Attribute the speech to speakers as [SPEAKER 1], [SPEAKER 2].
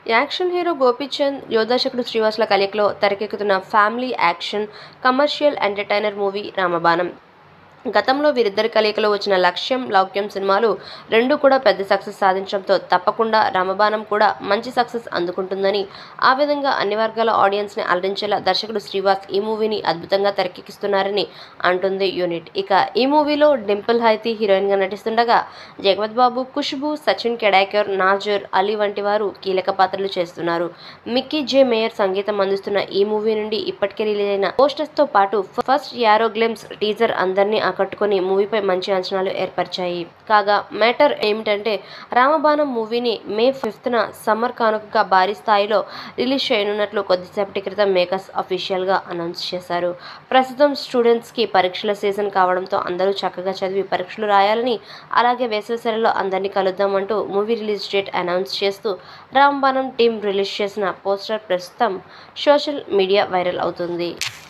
[SPEAKER 1] action hero Gopichand యువదర్శకుడు శ్రీవాసుల కలయికలో తెరకెక్కుతున్న family action commercial entertainer movie Ramabanam గతంలో వీరిద్దరి కలయికలో వచ్చిన లక్ష్యం లౌక్యం సినిమాలు రెండు కూడా పెద్ద సక్సెస్ సాధించడంతో తప్పకుండా రామబాణం కూడా మంచి సక్సెస్ అందుకుంటుందని ఆ విధంగా అన్ని వర్గాల ఆడియన్స్ని అలరించేలా దర్శకుడు శ్రీవాస్ ఈ మూవీని అద్భుతంగా తెరకెక్కిస్తున్నారని అంటుంది యూనిట్ ఇక ఈ మూవీలో డింపుల్ హైతి హీరోయిన్గా నటిస్తుండగా జగపత్ బాబు ఖుష్బు సచిన్ కెడాకర్ నాజర్ అలీ వంటి వారు కీలక పాత్రలు చేస్తున్నారు మిక్కీ జే మేయర్ సంగీతం అందిస్తున్న ఈ మూవీ నుండి ఇప్పటికే రిలీజ్ అయిన పోస్టర్స్ తో పాటు ఫస్ట్ యారో గ్లిమ్స్ టీజర్ అందరినీ ఆకట్టుకొని మూవీపై మంచి అంచనాలు ఏర్పరిచాయి కాగా మ్యాటర్ ఏమిటంటే రామబాణం మూవీని మే ఫిఫ్త్న సమ్మర్ కానుకగా భారీ స్థాయిలో రిలీజ్ చేయనున్నట్లు కొద్దిసేపటి క్రితం మేకర్స్ అఫీషియల్గా అనౌన్స్ చేశారు ప్రస్తుతం స్టూడెంట్స్కి పరీక్షల సీజన్ కావడంతో అందరూ చక్కగా చదివి పరీక్షలు రాయాలని అలాగే వేసవి సెలవులో అందరినీ కలుద్దామంటూ మూవీ రిలీజ్ డేట్ అనౌన్స్ చేస్తూ రాంబాణం టీం రిలీజ్ చేసిన పోస్టర్ ప్రస్తుతం సోషల్ మీడియా వైరల్ అవుతుంది